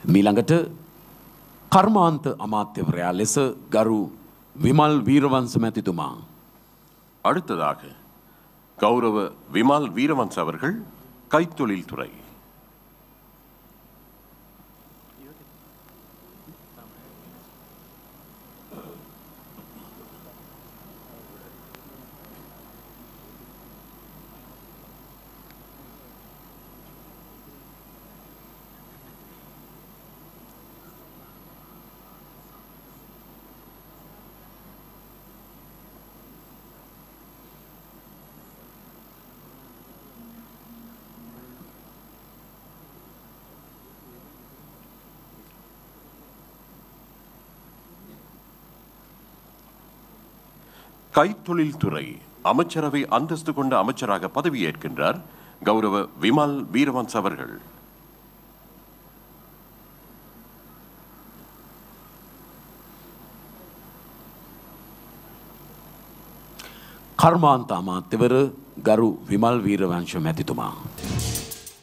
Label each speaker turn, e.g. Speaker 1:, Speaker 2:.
Speaker 1: මීළඟට කර්මාන්ත අමාත්‍යවරයා ලෙස ගරු විමල් වීරවංශ මැතිතුමා.
Speaker 2: அடுத்ததாக கௌரவ விமல் வீரவன்ஸ் அவர்கள் கைத்தொழில் துறை கைத்தொழில் துறை அமைச்சரவை அந்தஸ்து கொண்ட அமைச்சராக பதவியேற்கின்றார் கௌரவ விமல் வீரவன்ஸ் அவர்கள்
Speaker 1: කර්මාන්ත අමාත්‍යවර ගරු විමල් වීරවංශ මැතිතුමා.